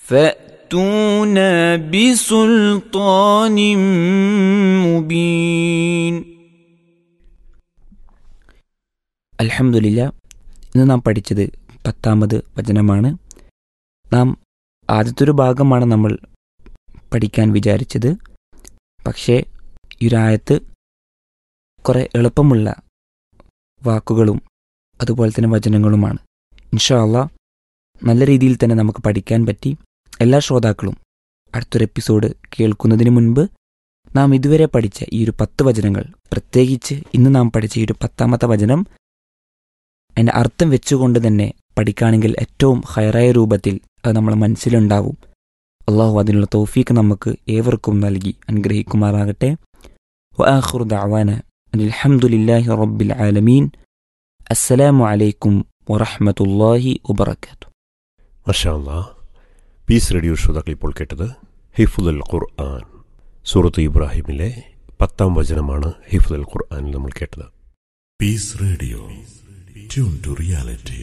فأتونا بسلطان مبين അൽഹംദുലില്ല ഇന്ന് നാം പഠിച്ചത് പത്താമത് വചനമാണ് നാം ആദ്യത്തെ ഒരു ഭാഗമാണ് നമ്മൾ പഠിക്കാൻ വിചാരിച്ചത് പക്ഷേ ഈ ഒരു ആയത്ത് കുറേ എളുപ്പമുള്ള വാക്കുകളും അതുപോലെ തന്നെ വചനങ്ങളുമാണ് ഇൻഷാ അള്ളാ നല്ല രീതിയിൽ തന്നെ നമുക്ക് പഠിക്കാൻ പറ്റി എല്ലാ ശ്രോതാക്കളും അടുത്തൊരു എപ്പിസോഡ് കേൾക്കുന്നതിന് മുൻപ് നാം ഇതുവരെ പഠിച്ച ഈ ഒരു പത്ത് വചനങ്ങൾ പ്രത്യേകിച്ച് ഇന്ന് നാം പഠിച്ച ഈ ഒരു പത്താമത്തെ വചനം അതിൻ്റെ അർത്ഥം വെച്ചുകൊണ്ട് തന്നെ പഠിക്കുകയാണെങ്കിൽ ഏറ്റവും ഹയറായ രൂപത്തിൽ അത് നമ്മളെ മനസ്സിലുണ്ടാവും അള്ളാഹു അതിനുള്ള തൗഫീക്ക് നമുക്ക് ഏവർക്കും നൽകി അനുഗ്രഹിക്കുമാറാകട്ടെ വആഖിറു ദഅവാന അൽഹംദുലില്ലാഹി റബ്ബിൽ ആലമീൻ അസ്സലാമു അലൈക്കും വറഹ്മത്തുള്ളാഹി വബറകാതുഹു മഷാല്ലാ പീസ് റേഡിയോ ശ്രോതാക്കൾ ഇപ്പോൾ കേട്ടത് ഹിഫുദൽ ഖുർആൻ സൂറത്ത് ഇബ്രാഹിമിലെ പത്താം വചനമാണ് ഹിഫുദൽ ഖുർആനിൽ നമ്മൾ കേട്ടത് Peace Radio. Tune to reality.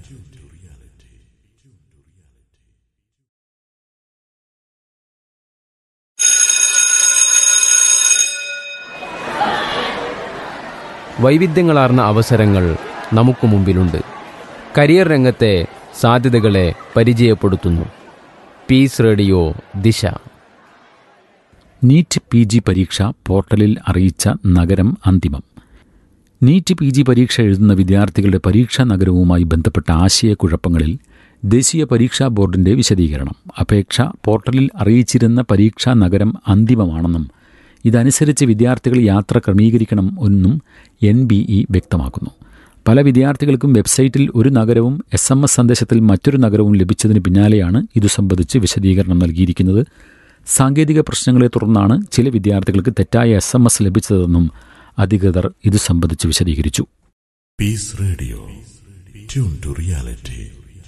വൈവിധ്യങ്ങളാർന്ന അവസരങ്ങൾ നമുക്ക് മുമ്പിലുണ്ട് കരിയർ രംഗത്തെ സാധ്യതകളെ പരിചയപ്പെടുത്തുന്നു peace radio Disha NEET P G പരീക്ഷ പോർട്ടലിൽ അറിയിച്ച നഗരം അന്തിമം നീറ്റ് പി ജി പരീക്ഷ എഴുതുന്ന വിദ്യാർത്ഥികളുടെ പരീക്ഷാ നഗരവുമായി ബന്ധപ്പെട്ട ആശയക്കുഴപ്പങ്ങളിൽ ദേശീയ പരീക്ഷാ ബോർഡിന്റെ വിശദീകരണം അപേക്ഷ പോർട്ടലിൽ അറിയിച്ചിരുന്ന പരീക്ഷാ നഗരം അന്തിമമാണെന്നും ഇതനുസരിച്ച് വിദ്യാർത്ഥികൾ യാത്ര ക്രമീകരിക്കണം എന്നും എൻ ബി ഇ വ്യക്തമാക്കുന്നു പല വിദ്യാർത്ഥികൾക്കും വെബ്സൈറ്റിൽ ഒരു നഗരവും എസ് എം എസ് സന്ദേശത്തിൽ മറ്റൊരു നഗരവും ലഭിച്ചതിന് പിന്നാലെയാണ് ഇതു സംബന്ധിച്ച് വിശദീകരണം നൽകിയിരിക്കുന്നത് സാങ്കേതിക പ്രശ്നങ്ങളെ തുടർന്നാണ് ചില വിദ്യാർത്ഥികൾക്ക് തെറ്റായ എസ് എം എസ് ലഭിച്ചതെന്നും അധികൃതർ ഇതു സംബന്ധിച്ച് വിശദീകരിച്ചു Peace Radio. Tune to reality.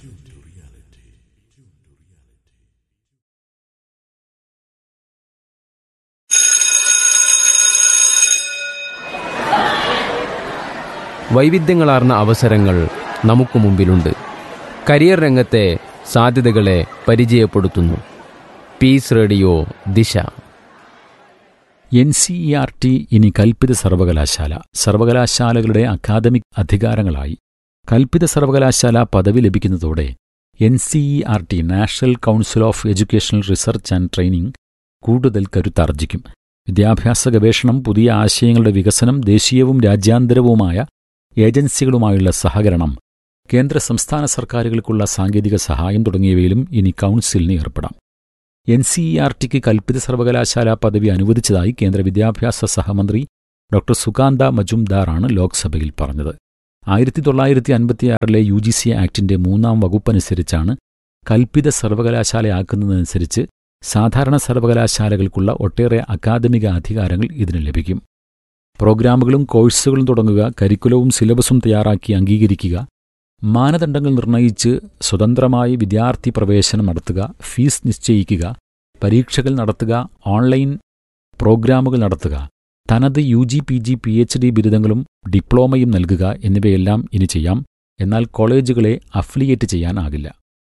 വൈവിധ്യങ്ങളാർന്ന അവസരങ്ങൾ നമുക്ക് മുമ്പിലുണ്ട് കരിയർ രംഗത്തെ സാധ്യതകളെ പരിചയപ്പെടുത്തുന്നു peace radio Disha N C E R T ഇനി കൽപ്പിത സർവകലാശാല സർവകലാശാലകളുടെ അക്കാദമിക് അധികാരങ്ങളായി കൽപ്പിത സർവകലാശാല പദവി ലഭിക്കുന്നതോടെ N C E R T national council of educational research and training കൂടുതൽ കരുത്താർജിക്കും വിദ്യാഭ്യാസ ഗവേഷണം പുതിയ ആശയങ്ങളുടെ വികസനം ദേശീയവും രാജ്യാന്തരവുമായ ഏജൻസികളുമായുള്ള സഹകരണം കേന്ദ്ര സംസ്ഥാന സർക്കാരുകൾക്കുള്ള സാങ്കേതിക സഹായം തുടങ്ങിയവയിലും ഇനി കൗൺസിലിന് ഏർപ്പെടാം എൻ സി ഇ ആർ ടിക്ക് കൽപ്പിത സർവകലാശാല പദവി അനുവദിച്ചതായി കേന്ദ്ര വിദ്യാഭ്യാസ സഹമന്ത്രി ഡോക്ടർ സുകാന്ത മജുംദാറാണ് ലോക്സഭയിൽ പറഞ്ഞത് ആയിരത്തി തൊള്ളായിരത്തി അൻപത്തിയാറിലെ യു ജി സി ആക്ടിന്റെ മൂന്നാം വകുപ്പനുസരിച്ചാണ് കൽപ്പിത സർവകലാശാലയാക്കുന്നതനുസരിച്ച് സാധാരണ സർവകലാശാലകൾക്കുള്ള ഒട്ടേറെ അക്കാദമിക അധികാരങ്ങൾ ഇതിന് ലഭിക്കും പ്രോഗ്രാമുകളും കോഴ്സുകളും തുടങ്ങുക കരിക്കുലവും സിലബസും തയ്യാറാക്കി അംഗീകരിക്കുക മാനദണ്ഡങ്ങൾ നിർണയിച്ച് സ്വതന്ത്രമായി വിദ്യാർത്ഥി പ്രവേശനം നടത്തുക ഫീസ് നിശ്ചയിക്കുക പരീക്ഷകൾ നടത്തുക ഓൺലൈൻ പ്രോഗ്രാമുകൾ നടത്തുക തനത് U G P G P H D ബിരുദങ്ങളും ഡിപ്ലോമയും നൽകുക എന്നിവയെല്ലാം ഇനി ചെയ്യാം എന്നാൽ കോളേജുകളെ അഫിലിയേറ്റ് ചെയ്യാനാകില്ല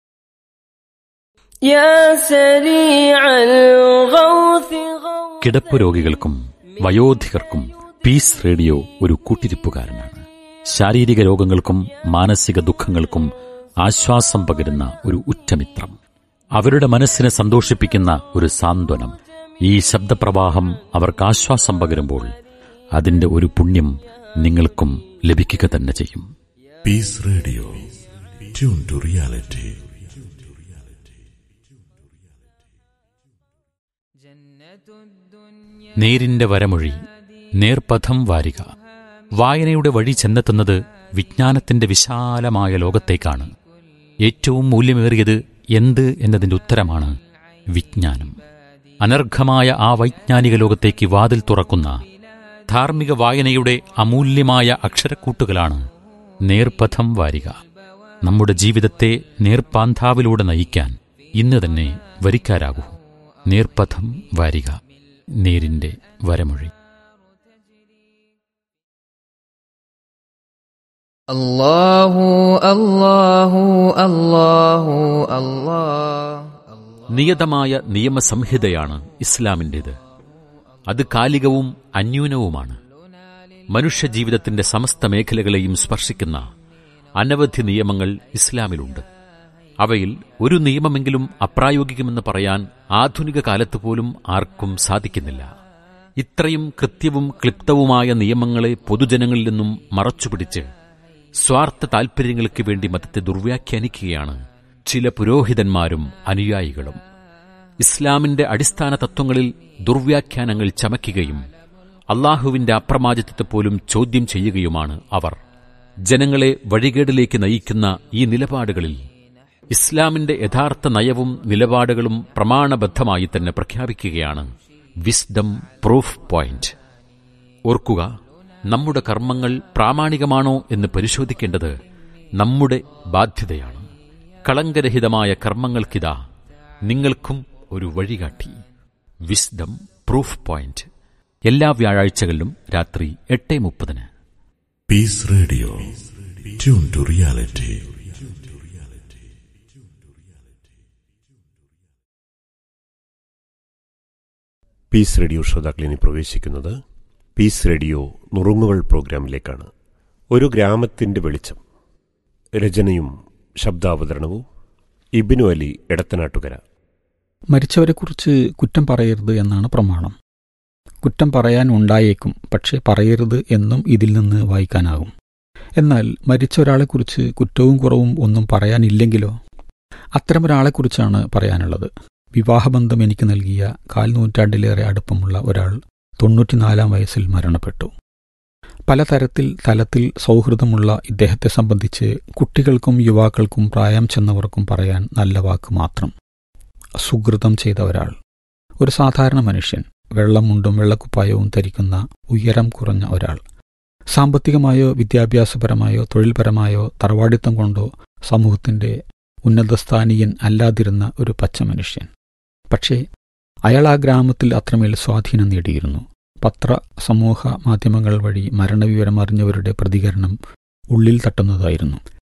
يا سريع الغوث غوث കിടപ്പ് രോഗികൾക്കും വയോധികർക്കും പീസ് റേഡിയോ ഒരു കൂട്ടിരിപ്പുകാരനാണ് ശാരീരിക രോഗങ്ങൾക്കും മാനസിക ദുഃഖങ്ങൾക്കും ആശ്വാസം പകരുന്ന ഒരു ഉറ്റമിത്രം അവരുടെ മനസ്സിനെ സന്തോഷിപ്പിക്കുന്ന ഒരു സാന്ത്വനം ഈ ശബ്ദപ്രവാഹം അവർക്ക് ആശ്വാസം പകരുമ്പോൾ അതിന്റെ ഒരു പുണ്യം നിങ്ങൾക്കും ലഭിക്കുക തന്നെ ചെയ്യും Peace Radio. Tune to reality. നേരിന്റെ വരമൊഴി നേർപഥം വാരിക വായനയുടെ വഴി ചെന്നെത്തുന്നത് വിജ്ഞാനത്തിന്റെ വിശാലമായ ലോകത്തേക്കാണ് ഏറ്റവും മൂല്യമേറിയത് എന്ത് എന്നതിന്റെ ഉത്തരമാണ് വിജ്ഞാനം അനർഘമായ ആ വൈജ്ഞാനിക ലോകത്തേക്ക് വാതിൽ തുറക്കുന്ന ധാർമ്മിക വായനയുടെ അമൂല്യമായ അക്ഷരക്കൂട്ടുകളാണ് നേർപഥം വാരിക നമ്മുടെ ജീവിതത്തെ നേർപ്പാന്താവിലൂടെ നയിക്കാൻ ഇന്ന് തന്നെ വരിക്കാരാകൂ നേർപഥം വാരിക നേരിന്റെ വരമൊഴി الله الله الله الله നിയതമായ നിയമസംഹിതയാണ് ഇസ്ലാമിൻ്റേത് അത് കാലികവും അന്യൂനവുമാണ് മനുഷ്യജീവിതത്തിന്റെ സമസ്ത മേഖലകളെയും സ്പർശിക്കുന്ന അനവധി നിയമങ്ങൾ ഇസ്ലാമിലുണ്ട് അവയിൽ ഒരു നിയമമെങ്കിലും അപ്രായോഗികമെന്ന് പറയാൻ ആധുനിക കാലത്ത് പോലും ആർക്കും സാധിക്കുന്നില്ല ഇത്രയും കൃത്യവും ക്ലിപ്തവുമായ നിയമങ്ങളെ പൊതുജനങ്ങളിൽ നിന്നും മറച്ചുപിടിച്ച് സ്വാർത്ഥ താൽപര്യങ്ങൾക്ക് വേണ്ടി മതത്തെ ദുർവ്യാഖ്യാനിക്കുകയാണ് ചില പുരോഹിതന്മാരും അനുയായികളും ഇസ്ലാമിന്റെ അടിസ്ഥാന തത്വങ്ങളിൽ ദുർവ്യാഖ്യാനങ്ങൾ ചമയ്ക്കുകയും അള്ളാഹുവിന്റെ അപ്രമാദിത്വത്തെ പോലും ചോദ്യം ചെയ്യുകയുമാണ് അവർ ജനങ്ങളെ വഴികേടിലേക്ക് നയിക്കുന്ന ഈ നിലപാടുകളിൽ ഇസ്ലാമിന്റെ യഥാർത്ഥ നയവും നിലപാടുകളും പ്രമാണബദ്ധമായി തന്നെ പ്രഖ്യാപിക്കുകയാണ് വിസ്ഡം പ്രൂഫ് പോയിന്റ് ഓർക്കുക നമ്മുടെ കർമ്മങ്ങൾ പ്രാമാണികമാണോ എന്ന് പരിശോധിക്കേണ്ടത് നമ്മുടെ ബാധ്യതയാണ് കളങ്കരഹിതമായ കർമ്മങ്ങൾക്കിതാ നിങ്ങൾക്കും ഒരു വഴികാട്ടി വിസ്ഡം പ്രൂഫ് പോയിന്റ് എല്ലാ വ്യാഴാഴ്ചകളിലും രാത്രി എട്ട് മുപ്പതിന് Peace Radio. Tune to reality. Peace radio ശ്രോതാക്കൾ ഇനി പ്രവേശിക്കുന്നത് പീസ് റേഡിയോ നുറുങ്ങുകൾ പ്രോഗ്രാമിലേക്കാണ് ഒരു ഗ്രാമത്തിന്റെ വെളിച്ചം രചനയും ശബ്ദാവതരണവും ഇബിനു അലി എടത്തനാട്ടുകര മരിച്ചവരെക്കുറിച്ച് കുറ്റം പറയരുത് എന്നാണ് പ്രമാണം കുറ്റം പറയാൻ ഉണ്ടായേക്കും പക്ഷേ പറയരുത് എന്നും ഇതിൽ നിന്ന് വായിക്കാനാകും എന്നാൽ മരിച്ച ഒരാളെക്കുറിച്ച് കുറ്റവും കുറവും ഒന്നും പറയാനില്ലെങ്കിലോ അത്തരമൊരാളെക്കുറിച്ചാണ് പറയാനുള്ളത് വിവാഹബന്ധം എനിക്ക് നൽകിയ കാൽ നൂറ്റാണ്ടിലേറെ അടുപ്പമുള്ള ഒരാൾ തൊണ്ണൂറ്റിനാലാം വയസ്സിൽ മരണപ്പെട്ടു പലതരത്തിൽ തലത്തിൽ സൗഹൃദമുള്ള ഇദ്ദേഹത്തെ സംബന്ധിച്ച് കുട്ടികൾക്കും യുവാക്കൾക്കും പ്രായം ചെന്നവർക്കും പറയാൻ നല്ല വാക്ക് മാത്രം സുഹൃതം ചെയ്ത ഒരാൾ ഒരു സാധാരണ മനുഷ്യൻ വെള്ളമുണ്ടും വെള്ളക്കുപ്പായവും ധരിക്കുന്ന ഉയരം കുറഞ്ഞ ഒരാൾ സാമ്പത്തികമായോ വിദ്യാഭ്യാസപരമായോ തൊഴിൽപരമായോ തറവാടിത്തം കൊണ്ടോ സമൂഹത്തിന്റെ ഉന്നതസ്ഥാനീയൻ അല്ലാതിരുന്ന ഒരു പച്ച മനുഷ്യൻ പക്ഷേ അയാൾ ആ ഗ്രാമത്തിൽ അത്രമേൽ സ്വാധീനം നേടിയിരുന്നു പത്ര സമൂഹ മാധ്യമങ്ങൾ വഴി മരണവിവരം അറിഞ്ഞവരുടെ പ്രതികരണം ഉള്ളിൽ തട്ടുന്നതായിരുന്നു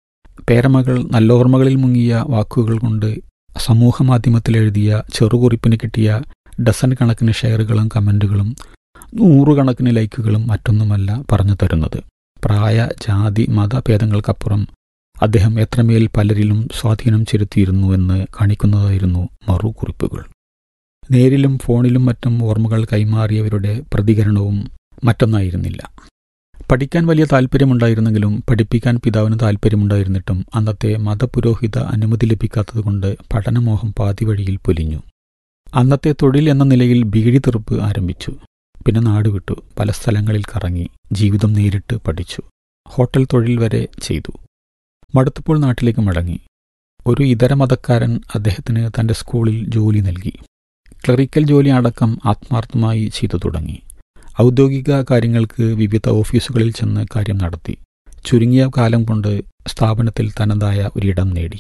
പേരമകൾ നല്ലോർമ്മകളിൽ മുങ്ങിയ വാക്കുകൾ കൊണ്ട് സമൂഹമാധ്യമത്തിൽ എഴുതിയ ചെറുകുറിപ്പിന് കിട്ടിയ ഡസൻ കണക്കിന് ഷെയറുകളും കമന്റുകളും നൂറുകണക്കിന് ലൈക്കുകളും മറ്റൊന്നുമല്ല പറഞ്ഞു തരുന്നത് പ്രായ ജാതി മതഭേദങ്ങൾക്കപ്പുറം അദ്ദേഹം എത്രമേൽ പലരിലും സ്വാധീനം ചെലുത്തിയിരുന്നു എന്ന് കാണിക്കുന്നതായിരുന്നു മറുകുറിപ്പുകൾ നേരിലും ഫോണിലും മറ്റും ഓർമ്മകൾ കൈമാറിയവരുടെ പ്രതികരണവും മറ്റൊന്നായിരുന്നില്ല പഠിക്കാൻ വലിയ താല്പര്യമുണ്ടായിരുന്നെങ്കിലും പഠിപ്പിക്കാൻ പിതാവിന് താല്പര്യമുണ്ടായിരുന്നിട്ടും അന്നത്തെ മതപുരോഹിത അനുമതി ലഭിക്കാത്തതുകൊണ്ട് പഠനമോഹം പാതിവഴിയിൽ പൊലിഞ്ഞു അന്നത്തെ തൊഴിൽ എന്ന നിലയിൽ ബീഡി തെറുപ്പ് ആരംഭിച്ചു പിന്നെ നാടുവിട്ടു പല സ്ഥലങ്ങളിൽ കറങ്ങി ജീവിതം നേരിട്ട് പഠിച്ചു ഹോട്ടൽ തൊഴിൽ വരെ ചെയ്തു മടുത്തപ്പോൾ നാട്ടിലേക്ക് മടങ്ങി ഒരു ഇതര മതക്കാരൻ അദ്ദേഹത്തിന് തന്റെ സ്കൂളിൽ ജോലി നൽകി ക്ലറിക്കൽ ജോലി അടക്കം ആത്മാർത്ഥമായി ചെയ്തു തുടങ്ങി ഔദ്യോഗിക കാര്യങ്ങൾക്ക് വിവിധ ഓഫീസുകളിൽ ചെന്ന് കാര്യം നടത്തി ചുരുങ്ങിയ കാലം കൊണ്ട് സ്ഥാപനത്തിൽ തനതായ ഒരിടം നേടി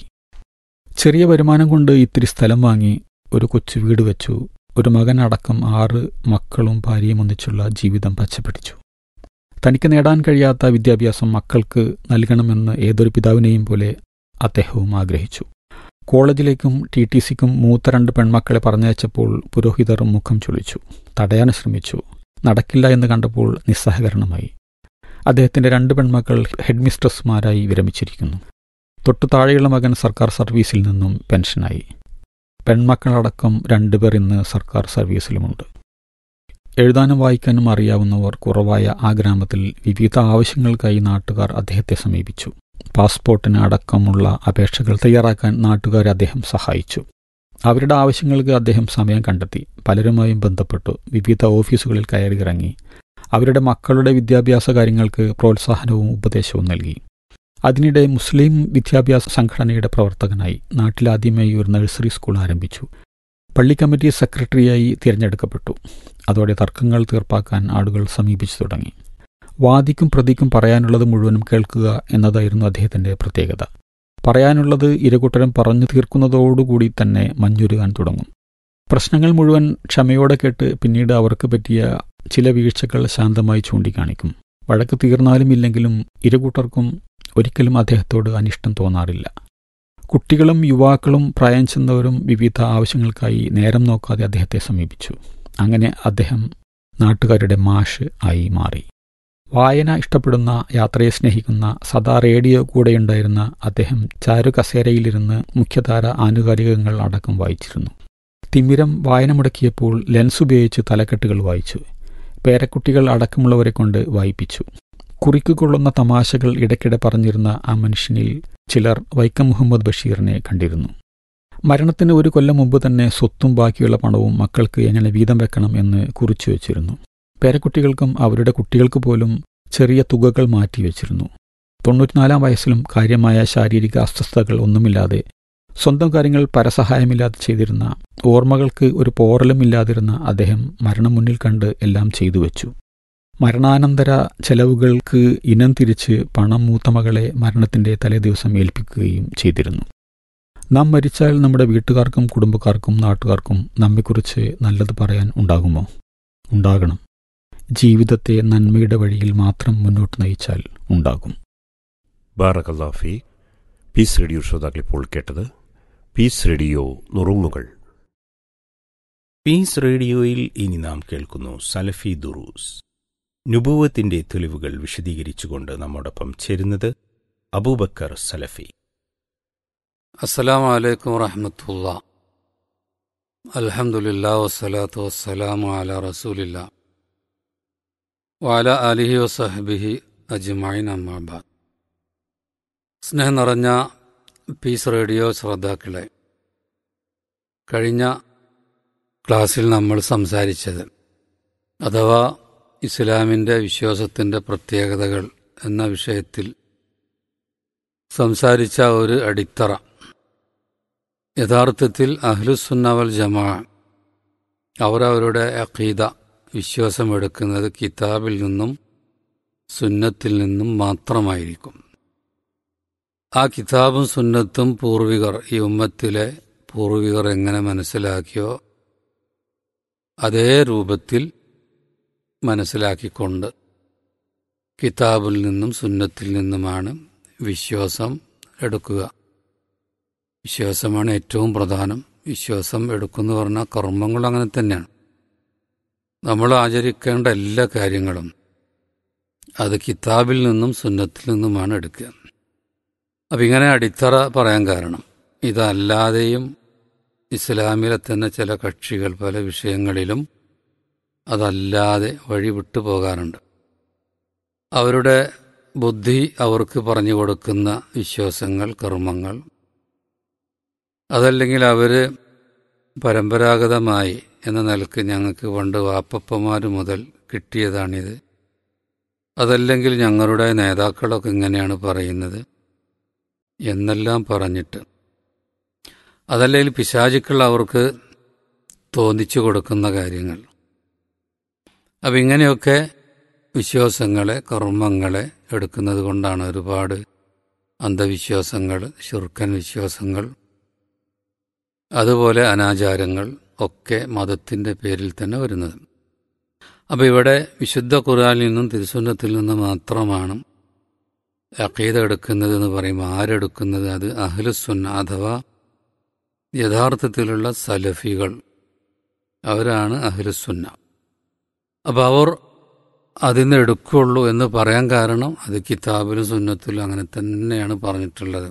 ചെറിയ വരുമാനം കൊണ്ട് ഇത്തിരി സ്ഥലം വാങ്ങി ഒരു കൊച്ചു വീട് വെച്ചു ഒരു മകൻ അടക്കം ആറ് മക്കളും ഭാര്യയും ഒന്നിച്ചുള്ള ജീവിതം പച്ചപ്പിടിച്ചു തനിക്ക് നേടാൻ കഴിയാത്ത വിദ്യാഭ്യാസം മക്കൾക്ക് നൽകണമെന്ന് ഏതൊരു പിതാവിനെയും പോലെ അദ്ദേഹവും ആഗ്രഹിച്ചു കോളേജിലേക്കും ടി ടി സിക്കും മൂത്ത രണ്ട് പെൺമക്കളെ പറഞ്ഞയച്ചപ്പോൾ പുരോഹിതർ മുഖം ചുളിച്ചു തടയാൻ ശ്രമിച്ചു നടക്കില്ല എന്ന് കണ്ടപ്പോൾ നിസ്സഹകരണമായി അദ്ദേഹത്തിന്റെ രണ്ട് പെൺമക്കൾ ഹെഡ് മിസ്ട്രസ്മാരായി വിരമിച്ചിരിക്കുന്നു തൊട്ടു താഴെയുള്ള മകൻ സർക്കാർ സർവീസിൽ നിന്നും പെൻഷനായി പെൺമക്കളടക്കം രണ്ടുപേർ ഇന്ന് സർക്കാർ സർവീസിലുമുണ്ട് എഴുതാനും വായിക്കാനും അറിയാവുന്നവർ കുറവായ ആ ഗ്രാമത്തിൽ വിവിധ ആവശ്യങ്ങൾക്കായി നാട്ടുകാർ അദ്ദേഹത്തെ സമീപിച്ചു പാസ്പോർട്ടിന് അടക്കമുള്ള അപേക്ഷകൾ തയ്യാറാക്കാൻ നാട്ടുകാരെ അദ്ദേഹം സഹായിച്ചു അവരുടെ ആവശ്യങ്ങൾക്ക് അദ്ദേഹം സമയം കണ്ടെത്തി പലരുമായും ബന്ധപ്പെട്ടു വിവിധ ഓഫീസുകളിൽ കയറിയിറങ്ങി അവരുടെ മക്കളുടെ വിദ്യാഭ്യാസ കാര്യങ്ങൾക്ക് പ്രോത്സാഹനവും ഉപദേശവും നൽകി അതിനിടെ മുസ്ലിം വിദ്യാഭ്യാസ സംഘടനയുടെ പ്രവർത്തകനായി നാട്ടിലാദ്യമായി ഒരു നഴ്സറി സ്കൂൾ ആരംഭിച്ചു പള്ളി കമ്മിറ്റി സെക്രട്ടറിയായി തിരഞ്ഞെടുക്കപ്പെട്ടു അതോടെ തർക്കങ്ങൾ തീർപ്പാക്കാൻ ആളുകൾ സമീപിച്ചു തുടങ്ങി വാദിക്കും പ്രതിക്കും പറയാനുള്ളത് മുഴുവനും കേൾക്കുക എന്നതായിരുന്നു അദ്ദേഹത്തിന്റെ പ്രത്യേകത പറയാനുള്ളത് ഇരുകൂട്ടരും പറഞ്ഞു തീർക്കുന്നതോടുകൂടി തന്നെ മഞ്ഞുരുകാൻ തുടങ്ങും പ്രശ്നങ്ങൾ മുഴുവൻ ക്ഷമയോടെ കേട്ട് പിന്നീട് അവർക്ക് പറ്റിയ ചില വീഴ്ചകൾ ശാന്തമായി ചൂണ്ടിക്കാണിക്കും വഴക്ക് തീർന്നാലും ഇല്ലെങ്കിലും ഇരുകൂട്ടർക്കും ഒരിക്കലും അദ്ദേഹത്തോട് അനിഷ്ടം തോന്നാറില്ല കുട്ടികളും യുവാക്കളും പ്രായം ചെന്നവരും വിവിധ ആവശ്യങ്ങൾക്കായി നേരം നോക്കാതെ അദ്ദേഹത്തെ സമീപിച്ചു അങ്ങനെ അദ്ദേഹം നാട്ടുകാരുടെ മാഷ് ആയി മാറി വായന ഇഷ്ടപ്പെടുന്ന യാത്രയെ സ്നേഹിക്കുന്ന സദാ റേഡിയോ കൂടെയുണ്ടായിരുന്ന അദ്ദേഹം ചാരു കസേരയിലിരുന്ന് മുഖ്യധാര ആനുകാലികങ്ങൾ അടക്കം വായിച്ചിരുന്നു തിമിരം വായന മുടക്കിയപ്പോൾ ലെൻസ് ഉപയോഗിച്ച് തലക്കെട്ടുകൾ വായിച്ചു പേരക്കുട്ടികൾ അടക്കമുള്ളവരെ കൊണ്ട് വായിപ്പിച്ചു കുറിക്കുകൊള്ളുന്ന തമാശകൾ ഇടയ്ക്കിടെ പറഞ്ഞിരുന്ന ആ മനുഷ്യനിൽ ചിലർ വൈക്കം മുഹമ്മദ് ബഷീറിനെ കണ്ടിരുന്നു മരണത്തിന് ഒരു കൊല്ലം മുമ്പ് തന്നെ സ്വത്തും ബാക്കിയുള്ള പണവും മക്കൾക്ക് എങ്ങനെ വീതം വെക്കണം എന്ന് കുറിച്ചു വച്ചിരുന്നു പേരക്കുട്ടികൾക്കും അവരുടെ കുട്ടികൾക്ക് പോലും ചെറിയ തുകകൾ മാറ്റിവെച്ചിരുന്നു തൊണ്ണൂറ്റിനാലാം വയസ്സിലും കാര്യമായ ശാരീരിക അസ്വസ്ഥതകൾ ഒന്നുമില്ലാതെ സ്വന്തം കാര്യങ്ങൾ പരസഹായമില്ലാതെ ചെയ്തിരുന്ന ഓർമ്മകൾക്ക് ഒരു പോറലുമില്ലാതിരുന്ന അദ്ദേഹം മരണം മുന്നിൽ കണ്ട് എല്ലാം ചെയ്തു വെച്ചു മരണാനന്തര ചെലവുകൾക്ക് ഇനം തിരിച്ച് പണം മൂത്തമകളെ മരണത്തിന്റെ തലേദിവസം ഏൽപ്പിക്കുകയും ചെയ്തിരുന്നു നാം മരിച്ചാൽ നമ്മുടെ വീട്ടുകാർക്കും കുടുംബക്കാർക്കും നാട്ടുകാർക്കും നമ്മെക്കുറിച്ച് നല്ലത് പറയാൻ ഉണ്ടാകുമോ ഉണ്ടാകണം ജീവിതത്തെ നന്മയുടെ വഴിയിൽ മാത്രം മുന്നോട്ട് നയിച്ചാൽ ഉണ്ടാകും ബാറകല്ലാഫി പീസ് റേഡിയോ ശ്രോതാക്കൾ ഇപ്പോൾ കേട്ടത് പീസ് റേഡിയോ നുറുങ്ങുകൾ പീസ് റേഡിയോയിൽ ഇനി നാം കേൾക്കുന്നു സലഫി ദുറൂസ് നുബൂവത്തിന്റെ തെളിവുകൾ വിശദീകരിച്ചുകൊണ്ട് നമ്മോടൊപ്പം ചേരുന്നത് അബൂബക്കർ സലഫി അസ്സലാമു അലൈക്കും വറഹമത്തുള്ള അൽഹംദുലില്ലാ വസ്സലാത്തു വസ്സലാമു അല റസൂലില്ല വാല അലിഹി വസഹബിഹി അജ്മൈൻ അമ്മാബാദ് സ്നേഹം നിറഞ്ഞ പീസ് റേഡിയോ ശ്രോതാക്കളെ കഴിഞ്ഞ ക്ലാസ്സിൽ നമ്മൾ സംസാരിച്ചത് അഥവാ ഇസ്ലാമിൻ്റെ വിശ്വാസത്തിൻ്റെ പ്രത്യേകതകൾ എന്ന വിഷയത്തിൽ സംസാരിച്ച ഒരു അടിത്തറ യഥാർത്ഥത്തിൽ അഹ്ലുസുന്നവൽ ജമാ അവർ അവരുടെ അഖീദ വിശ്വാസമെടുക്കുന്നത് കിതാബിൽ നിന്നും സുന്നത്തിൽ നിന്നും മാത്രമായിരിക്കും ആ കിതാബും സുന്നത്തും പൂർവികർ ഈ ഉമ്മത്തിലെ പൂർവികർ എങ്ങനെ മനസ്സിലാക്കിയോ അതേ രൂപത്തിൽ മനസ്സിലാക്കിക്കൊണ്ട് കിതാബിൽ നിന്നും സുന്നത്തിൽ നിന്നുമാണ് വിശ്വാസം എടുക്കുക വിശ്വാസമാണ് ഏറ്റവും പ്രധാനം വിശ്വാസം എടുക്കുമെന്ന് പറഞ്ഞാൽ കർമ്മങ്ങൾ അങ്ങനെ തന്നെയാണ് നമ്മൾ ആചരിക്കേണ്ട എല്ലാ കാര്യങ്ങളും അത് കിതാബിൽ നിന്നും സുന്നത്തിൽ നിന്നുമാണ് എടുക്കുക അപ്പം ഇങ്ങനെ അടിത്തറ പറയാൻ കാരണം ഇതല്ലാതെയും ഇസ്ലാമിലെ തന്നെ ചില കക്ഷികൾ പല വിഷയങ്ങളിലും അതല്ലാതെ വഴി വിട്ടു പോകാറുണ്ട് അവരുടെ ബുദ്ധി അവർക്ക് പറഞ്ഞു കൊടുക്കുന്ന വിശ്വാസങ്ങൾ കർമ്മങ്ങൾ അതല്ലെങ്കിൽ അവർ പരമ്പരാഗതമായി എന്ന നിലക്ക് ഞങ്ങൾക്ക് പണ്ട് വാപ്പപ്പമാർ മുതൽ കിട്ടിയതാണിത് അതല്ലെങ്കിൽ ഞങ്ങളുടെ നേതാക്കളൊക്കെ ഇങ്ങനെയാണ് പറയുന്നത് എന്നെല്ലാം പറഞ്ഞിട്ട് അതല്ലെങ്കിൽ പിശാചുക്കൾ അവർക്ക് തോന്നിച്ചു കൊടുക്കുന്ന കാര്യങ്ങൾ അപ്പം ഇങ്ങനെയൊക്കെ വിശ്വാസങ്ങളെ കർമ്മങ്ങളെ എടുക്കുന്നത് കൊണ്ടാണ് ഒരുപാട് അന്ധവിശ്വാസങ്ങൾ ശുർക്കൻ വിശ്വാസങ്ങൾ അതുപോലെ അനാചാരങ്ങൾ ഒക്കെ മതത്തിൻ്റെ പേരിൽ തന്നെ വരുന്നത് അപ്പോൾ ഇവിടെ വിശുദ്ധ ഖുർആനിൽ നിന്നും തിരുസുന്നത്തിൽ നിന്നും മാത്രമാണ് അക്കീത എടുക്കുന്നത് എന്ന് പറയുമ്പോൾ ആരെടുക്കുന്നത് അത് അഹ്ലുസുന്ന അഥവാ യഥാർത്ഥത്തിലുള്ള സലഫികൾ അവരാണ് അഹ്ലുസുന്ന അപ്പോൾ അവർ അതിന്ന് എടുക്കുള്ളൂ എന്ന് പറയാൻ കാരണം അത് കിതാബിലും സുന്നത്തിലും അങ്ങനെ തന്നെയാണ് പറഞ്ഞിട്ടുള്ളത്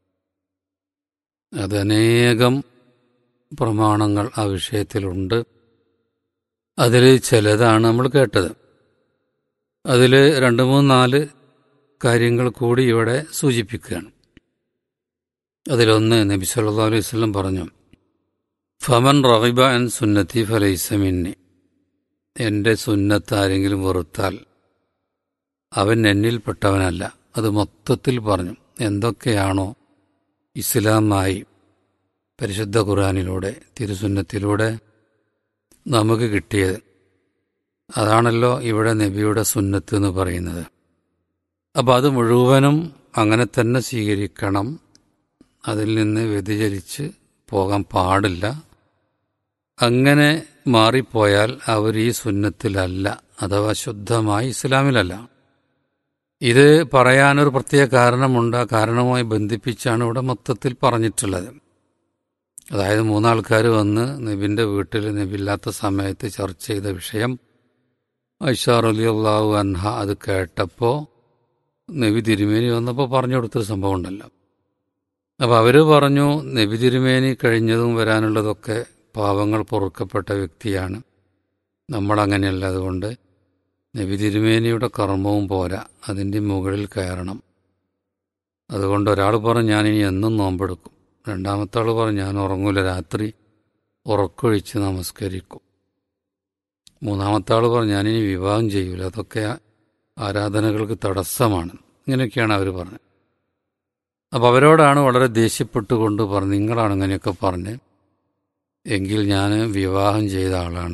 അത് അനേകം പ്രമാണങ്ങൾ ആ വിഷയത്തിലുണ്ട് അതിൽ ചിലതാണ് നമ്മൾ കേട്ടത് അതിൽ രണ്ട് മൂന്ന് നാല് കാര്യങ്ങൾ കൂടി ഇവിടെ സൂചിപ്പിക്കുകയാണ് അതിലൊന്ന് നബി സല്ലാ അലൈഹി വല്ലം പറഞ്ഞു ഫമൻ റഹിബ അൻ സുന്നത്തി ഫലൈസമിന്നി എൻ്റെ സുന്നത്ത് ആരെങ്കിലും വെറുത്താൽ അവൻ എന്നിൽപ്പെട്ടവനല്ല അത് മൊത്തത്തിൽ പറഞ്ഞു എന്തൊക്കെയാണോ ഇസ്ലാമായി പരിശുദ്ധ ഖുർആാനിലൂടെ തിരുസുന്നത്തിലൂടെ നമുക്ക് കിട്ടിയത് അതാണല്ലോ ഇവിടെ നബിയുടെ സുന്നത്ത് എന്ന് പറയുന്നത് അപ്പോൾ അത് മുഴുവനും അങ്ങനെ തന്നെ സ്വീകരിക്കണം അതിൽ നിന്ന് വ്യതിചലിച്ച് പോകാൻ പാടില്ല അങ്ങനെ മാറിപ്പോയാൽ അവർ ഈ സുന്നത്തിലല്ല അഥവാ ശുദ്ധമായി ഇസ്ലാമിലല്ല ഇത് പറയാനൊരു പ്രത്യേക കാരണമുണ്ട് ആ കാരണവുമായി ബന്ധിപ്പിച്ചാണ് ഇവിടെ മൊത്തത്തിൽ പറഞ്ഞിട്ടുള്ളത് അതായത് മൂന്നാൾക്കാർ വന്ന് നബിൻ്റെ വീട്ടിൽ നബില്ലാത്ത സമയത്ത് ചർച്ച ചെയ്ത വിഷയം ഐഷാർ അലി അള്ളാഹു അൻഹ അത് കേട്ടപ്പോൾ നബി തിരുമേനി വന്നപ്പോൾ പറഞ്ഞു കൊടുത്തൊരു സംഭവം ഉണ്ടല്ലോ അപ്പോൾ അവർ പറഞ്ഞു നബി തിരുമേനി കഴിഞ്ഞതും വരാനുള്ളതൊക്കെ പാവങ്ങൾ പൊറുക്കപ്പെട്ട വ്യക്തിയാണ് നമ്മളങ്ങനെയല്ല അതുകൊണ്ട് നബി തിരുമേനിയുടെ കർമ്മവും പോരാ അതിൻ്റെ മുകളിൽ കയറണം അതുകൊണ്ട് ഒരാൾ പറഞ്ഞു ഞാനിനി എന്നും നോമ്പെടുക്കും രണ്ടാമത്തെ ആൾ പറഞ്ഞു ഞാൻ ഉറങ്ങൂല രാത്രി ഉറക്കൊഴിച്ച് നമസ്കരിക്കും മൂന്നാമത്തെ ആൾ പറഞ്ഞു ഞാനിനി വിവാഹം ചെയ്യൂല അതൊക്കെ ആരാധനകൾക്ക് തടസ്സമാണ് ഇങ്ങനെയൊക്കെയാണ് അവർ പറഞ്ഞത് അപ്പോൾ അവരോടാണ് വളരെ ദേഷ്യപ്പെട്ടുകൊണ്ട് പറഞ്ഞു നിങ്ങളാണ് ഇങ്ങനെയൊക്കെ പറഞ്ഞ് എങ്കിൽ ഞാൻ വിവാഹം ചെയ്ത ആളാണ്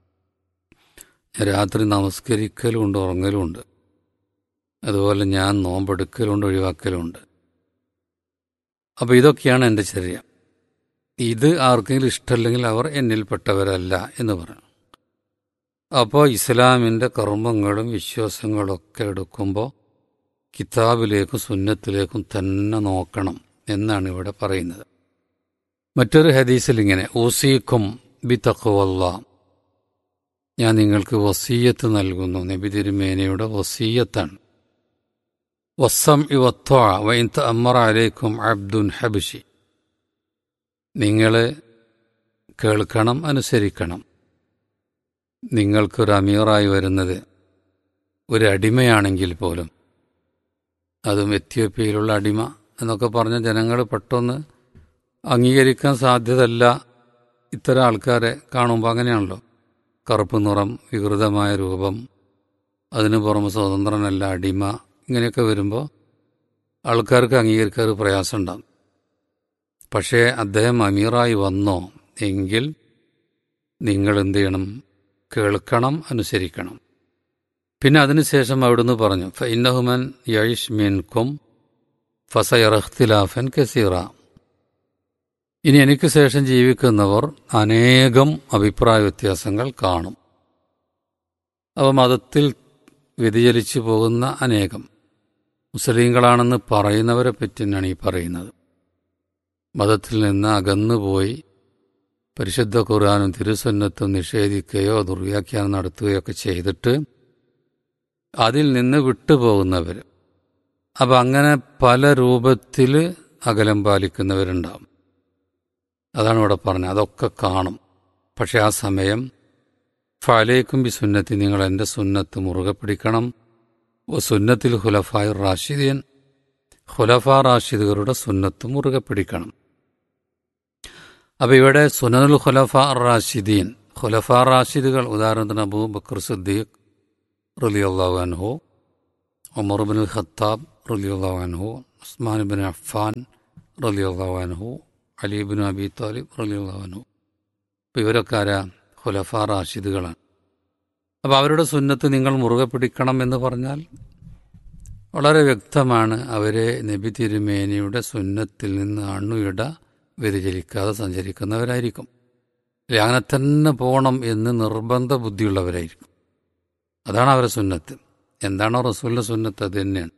രാത്രി നമസ്കരിക്കലുമുണ്ട് ഉറങ്ങലുമുണ്ട് അതുപോലെ ഞാൻ നോമ്പെടുക്കലുണ്ട് ഒഴിവാക്കലുമുണ്ട് അപ്പോൾ ഇതൊക്കെയാണ് എൻ്റെ ചര്യ ഇത് ആർക്കെങ്കിലും ഇഷ്ടമല്ലെങ്കിൽ അവർ എന്നിൽപ്പെട്ടവരല്ല എന്ന് പറഞ്ഞു അപ്പോൾ ഇസ്ലാമിൻ്റെ കർമ്മങ്ങളും വിശ്വാസങ്ങളൊക്കെ എടുക്കുമ്പോൾ കിതാബിലേക്കും സുന്നത്തിലേക്കും തന്നെ നോക്കണം എന്നാണ് ഇവിടെ പറയുന്നത് മറ്റൊരു ഹദീസിൽ ഇങ്ങനെ ഊസീക്കും ബി തഖവല്ല ഞാൻ നിങ്ങൾക്ക് വസീയത്ത് നൽകുന്നു നബി തിരുമേനയുടെ വസീയത്താണ് വസ്സം ഇവത്വ വൈന്ത അമ്മർ അലൈക്കും അബ്ദുൻ ഹബിഷി നിങ്ങൾ കേൾക്കണം അനുസരിക്കണം നിങ്ങൾക്കൊരു അമീറായി വരുന്നത് ഒരു അടിമയാണെങ്കിൽ പോലും അതും എത്യോപ്യയിലുള്ള അടിമ എന്നൊക്കെ പറഞ്ഞ ജനങ്ങൾ പെട്ടെന്ന് അംഗീകരിക്കാൻ സാധ്യതയല്ല ഇത്തരം ആൾക്കാരെ കാണുമ്പോൾ അങ്ങനെയാണല്ലോ കറുപ്പ് നിറം വികൃതമായ രൂപം അതിനു പുറമെ സ്വതന്ത്രനല്ല അടിമ ഇങ്ങനെയൊക്കെ വരുമ്പോൾ ആൾക്കാർക്ക് അംഗീകരിക്കാൻ ഒരു പ്രയാസമുണ്ടാകും പക്ഷേ അദ്ദേഹം അമീറായി വന്നോ എങ്കിൽ നിങ്ങൾ എന്ത് ചെയ്യണം കേൾക്കണം അനുസരിക്കണം പിന്നെ അതിനുശേഷം അവിടുന്ന് പറഞ്ഞു ഫൈനഹുമൻ യഴിഷ് മീൻകും ഫസയറഖ്തിലാഫൻ കസീറ ഇനി എനിക്ക് ശേഷം ജീവിക്കുന്നവർ അനേകം അഭിപ്രായ വ്യത്യാസങ്ങൾ കാണും അവ മതത്തിൽ വ്യതിചലിച്ചു പോകുന്ന അനേകം മുസ്ലിങ്ങളാണെന്ന് പറയുന്നവരെ പറ്റി തന്നെയാണ് ഈ പറയുന്നത് മതത്തിൽ നിന്ന് അകന്നുപോയി പരിശുദ്ധ ഖുർആാനും തിരുസന്നത്തും നിഷേധിക്കുകയോ ദുർവ്യാഖ്യാനം നടത്തുകയോ ഒക്കെ ചെയ്തിട്ട് അതിൽ നിന്ന് വിട്ടുപോകുന്നവർ അപ്പം അങ്ങനെ പല രൂപത്തിൽ അകലം പാലിക്കുന്നവരുണ്ടാവും അതാണ് ഇവിടെ പറഞ്ഞത് അതൊക്കെ കാണും പക്ഷെ ആ സമയം ഫാലേക്കും ബി സുന്നത്തി നിങ്ങൾ എൻ്റെ സുന്നത്ത് മുറുകെ പിടിക്കണം ഓ സുന്നത്തിൽ ഹുലഫായ് റാഷിദീൻ ഹുലഫ റാഷിദുകളുടെ സുന്നത്ത് മുറുകെ പിടിക്കണം അപ്പോൾ ഇവിടെ സുനനുൽ ഖുലഫ റാഷിദീൻ ഖുലഫ റാഷിദുകൾ ഉദാഹരണത്തിന് അബൂ ബക്കർ സിദ്ദീഖ് റലിയല്ലാഹു അൻഹു ഉമർ ബിൻ ഖത്താബ് റലിയല്ലാഹു അൻഹു ഉസ്മാൻ ബിൻ അഫ്ഫാൻ റലിയല്ലാഹു അൻഹു അലി ബിൻ അബി താലിബ് റലിയല്ലാഹു അൻഹു അപ്പോൾ ഇവരൊക്കെ ആരാ ഖുലഫ റാഷിദുകളാണ് അപ്പോൾ അവരുടെ സുന്നത്ത് നിങ്ങൾ മുറുകെ പിടിക്കണം എന്ന് പറഞ്ഞാൽ വളരെ വ്യക്തമാണ് അവരെ നബി തിരുമേനിയുടെ സുന്നത്തിൽ നിന്ന് അണുയിട വ്യതിചലിക്കാതെ സഞ്ചരിക്കുന്നവരായിരിക്കും അല്ലെ അങ്ങനെ തന്നെ പോകണം എന്ന് നിർബന്ധ ബുദ്ധിയുള്ളവരായിരിക്കും അതാണ് അവരുടെ സുന്നത്ത് എന്താണോ റസൂലിൻ്റെ സുന്നത്ത് അത് തന്നെയാണ്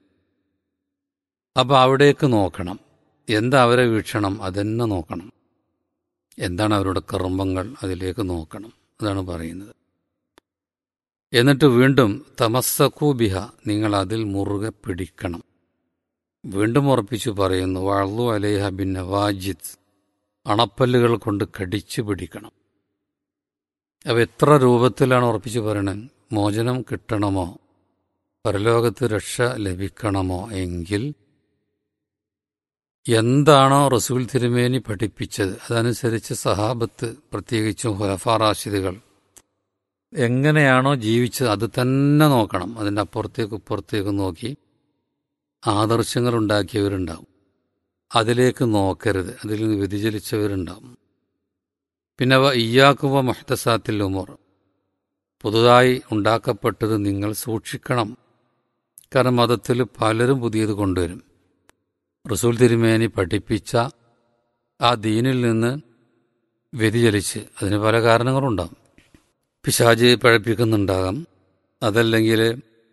അപ്പോൾ അവിടേക്ക് നോക്കണം എന്താ അവരെ വീക്ഷണം അതെന്നെ നോക്കണം എന്താണ് അവരുടെ കർമ്മങ്ങൾ അതിലേക്ക് നോക്കണം അതാണ് പറയുന്നത് എന്നിട്ട് വീണ്ടും തമസ്സക്കൂബിഹ നിങ്ങൾ അതിൽ മുറുകെ പിടിക്കണം വീണ്ടും ഉറപ്പിച്ചു പറയുന്നു വഴു അലേഹ ബിൻ നവാജിദ് അണപ്പല്ലുകൾ കൊണ്ട് കടിച്ചു പിടിക്കണം അപ്പോൾ എത്ര രൂപത്തിലാണ് ഉറപ്പിച്ചു പറയണത് മോചനം കിട്ടണമോ പരലോകത്ത് രക്ഷ ലഭിക്കണമോ എങ്കിൽ എന്താണോ റസൂൽ തിരുമേനി പഠിപ്പിച്ചത് അതനുസരിച്ച് സഹാബത്ത് പ്രത്യേകിച്ചും ഹുലഫാറാഷിദുകൾ എങ്ങനെയാണോ ജീവിച്ചത് അത് തന്നെ നോക്കണം അതിൻ്റെ അപ്പുറത്തേക്ക് ഇപ്പുറത്തേക്ക് നോക്കി ആദർശങ്ങൾ ഉണ്ടാക്കിയവരുണ്ടാവും അതിലേക്ക് നോക്കരുത് അതിൽ നിന്ന് വ്യതിചലിച്ചവരുണ്ടാവും പിന്നെ അവ ഇയ്യാക്കുവ മൊഹത്തസാത്തിൽ ഉമർ പുതുതായി ഉണ്ടാക്കപ്പെട്ടത് നിങ്ങൾ സൂക്ഷിക്കണം കാരണം മതത്തിൽ പലരും പുതിയത് കൊണ്ടുവരും റസൂൽ തിരുമേനി പഠിപ്പിച്ച ആ ദീനിൽ നിന്ന് വ്യതിചലിച്ച് അതിന് പല കാരണങ്ങളുണ്ടാകും പിശാജ് പഴപ്പിക്കുന്നുണ്ടാകാം അതല്ലെങ്കിൽ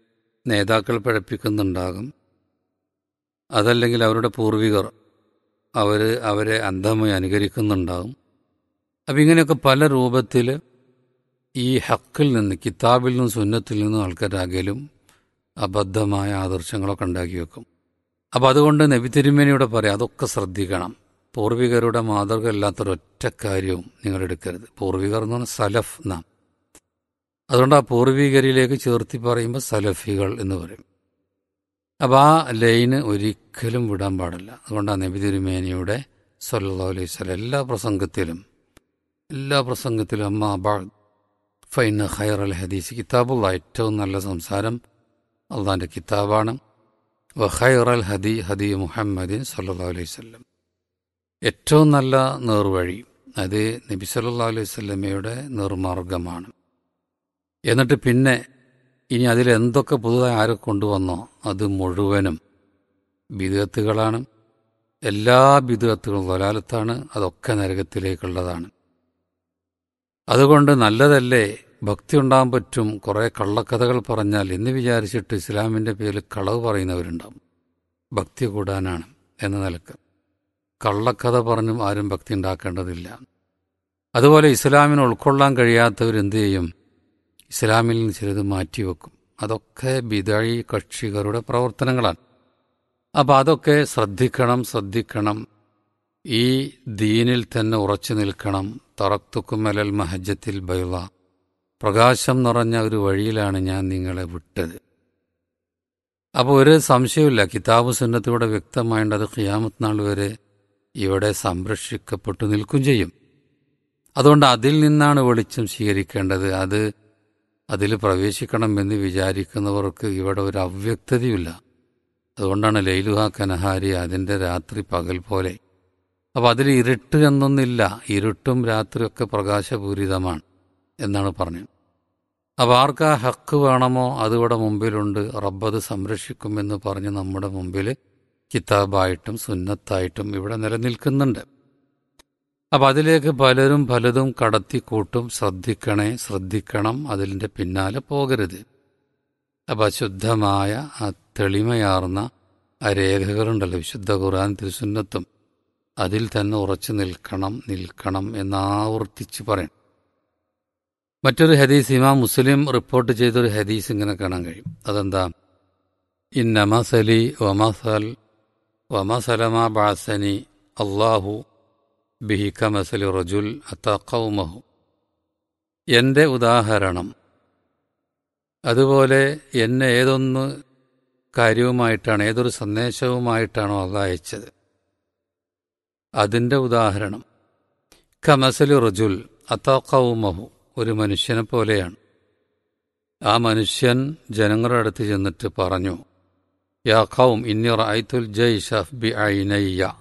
നേതാക്കൾ പഴപ്പിക്കുന്നുണ്ടാകും അതല്ലെങ്കിൽ അവരുടെ പൂർവികർ അവർ അവരെ അന്ധമായി അനുകരിക്കുന്നുണ്ടാകും അപ്പം ഇങ്ങനെയൊക്കെ പല രൂപത്തിൽ ഈ ഹക്കിൽ നിന്ന് കിതാബിൽ നിന്നും സുന്നത്തിൽ നിന്നും ആൾക്കാരാകലും അബദ്ധമായ ആദർശങ്ങളൊക്കെ ഉണ്ടാക്കി വെക്കും അപ്പം അതുകൊണ്ട് നബി തിരുമേനിയോട് പറയാം അതൊക്കെ ശ്രദ്ധിക്കണം പൂർവികരുടെ മാതൃക അല്ലാത്തൊരൊറ്റ കാര്യവും നിങ്ങൾ എടുക്കരുത് പൂർവികർ എന്ന് പറഞ്ഞാൽ സലഫ് നാം അതുകൊണ്ട് ആ പൂർവികരിലേക്ക് ചേർത്തി പറയുമ്പോൾ സലഫികൾ എന്ന് പറയും അപ്പോൾ ആ ലൈന് ഒരിക്കലും വിടാൻ പാടില്ല അതുകൊണ്ടാണ് നബി തിരുമേനിയുടെ സല്ലാ അലൈഹി സ്വലം എല്ലാ പ്രസംഗത്തിലും എല്ലാ പ്രസംഗത്തിലും അമ്മ അബാദ് ഫൈന ഖൈർ അൽ ഹദീസ് കിതാബുള്ള ഏറ്റവും നല്ല സംസാരം അള്ളാൻ്റെ കിതാബാണ് വ ഖൈർ അൽ ഹദി ഹദി മുഹമ്മദിൻ സല്ലാ അലൈഹി സ്വല്ലം ഏറ്റവും നല്ല നേർവഴി അത് നബി സല്ലാ അലൈഹി സ്വല്ലമയുടെ നേർമാർഗമാണ് എന്നിട്ട് പിന്നെ ഇനി അതിൽ എന്തൊക്കെ പുതുതായി ആരെ കൊണ്ടുവന്നോ അത് മുഴുവനും ബിദത്തുകളാണ് എല്ലാ ബിദത്തുകളും വലാലത്താണ് അതൊക്കെ നരകത്തിലേക്കുള്ളതാണ് അതുകൊണ്ട് നല്ലതല്ലേ ഭക്തി ഉണ്ടാകാൻ പറ്റും കുറേ കള്ളക്കഥകൾ പറഞ്ഞാൽ എന്ന് വിചാരിച്ചിട്ട് ഇസ്ലാമിൻ്റെ പേരിൽ കളവ് പറയുന്നവരുണ്ടാവും ഭക്തി കൂടാനാണ് എന്ന നിലക്ക് കള്ളക്കഥ പറഞ്ഞും ആരും ഭക്തി ഉണ്ടാക്കേണ്ടതില്ല അതുപോലെ ഇസ്ലാമിന് ഉൾക്കൊള്ളാൻ കഴിയാത്തവരെന്ത് ചെയ്യും ഇസ്ലാമിൽ നിന്ന് ചിലത് മാറ്റിവെക്കും അതൊക്കെ ബിദഴി കക്ഷികളുടെ പ്രവർത്തനങ്ങളാണ് അപ്പം അതൊക്കെ ശ്രദ്ധിക്കണം ശ്രദ്ധിക്കണം ഈ ദീനിൽ തന്നെ ഉറച്ചു നിൽക്കണം തറക്തുക്കുമലൽ മഹജത്തിൽ ബൈള പ്രകാശം നിറഞ്ഞ ഒരു വഴിയിലാണ് ഞാൻ നിങ്ങളെ വിട്ടത് അപ്പോൾ ഒരു സംശയമില്ല കിതാബ് സുന്നത്തിലൂടെ വ്യക്തമായിട്ട് അത് ഖിയാമത്ത് നാൾ വരെ ഇവിടെ സംരക്ഷിക്കപ്പെട്ടു നിൽക്കും ചെയ്യും അതുകൊണ്ട് അതിൽ നിന്നാണ് വെളിച്ചം സ്വീകരിക്കേണ്ടത് അത് അതിൽ പ്രവേശിക്കണമെന്ന് വിചാരിക്കുന്നവർക്ക് ഇവിടെ ഒരു അവ്യക്തതയുമില്ല അതുകൊണ്ടാണ് ലൈലുഹ കനഹാരി അതിൻ്റെ രാത്രി പകൽ പോലെ അപ്പോൾ അതിൽ ഇരുട്ട് എന്നൊന്നില്ല ഇരുട്ടും രാത്രിയൊക്കെ പ്രകാശപൂരിതമാണ് എന്നാണ് പറഞ്ഞത് അപ്പോൾ ആർക്ക് ആ ഹക്ക് വേണമോ അതിവിടെ മുമ്പിലുണ്ട് റബ്ബത് സംരക്ഷിക്കുമെന്ന് പറഞ്ഞ് നമ്മുടെ മുമ്പിൽ കിതാബായിട്ടും സുന്നത്തായിട്ടും ഇവിടെ നിലനിൽക്കുന്നുണ്ട് അപ്പം അതിലേക്ക് പലരും പലതും കടത്തിക്കൂട്ടും ശ്രദ്ധിക്കണേ ശ്രദ്ധിക്കണം അതിൻ്റെ പിന്നാലെ പോകരുത് അപ്പം ശുദ്ധമായ ആ തെളിമയാർന്ന ആ രേഖകളുണ്ടല്ലോ വിശുദ്ധ ഖുർആൻ തിരുസുന്നത്തും അതിൽ തന്നെ ഉറച്ചു നിൽക്കണം നിൽക്കണം എന്നാവർത്തിച്ച് പറയണം മറ്റൊരു ഹദീസ് ഇമാം മുസ്ലിം റിപ്പോർട്ട് ചെയ്തൊരു ഹദീസ് ഇങ്ങനെ കാണാൻ കഴിയും അതെന്താ ഇന്നമസലി വമസൽ വമസലമ ബാസനി അള്ളാഹു ബിഹി കമസലി റജുൽ അത്തഖൗമഹു എൻ്റെ ഉദാഹരണം അതുപോലെ എന്നെ ഏതൊന്ന് കാര്യവുമായിട്ടാണ് ഏതൊരു സന്ദേശവുമായിട്ടാണോ അത് അയച്ചത് അതിൻ്റെ ഉദാഹരണം കമസലി റജുൽ അത്തഖൗമഹു ഒരു മനുഷ്യനെ പോലെയാണ് ആ മനുഷ്യൻ ജനങ്ങളുടെ അടുത്ത് ചെന്നിട്ട് പറഞ്ഞു യാ ഖൗം ഇന്നി റഅയ്തുൽ ജയ്ഷ ബി ഐനയ്യ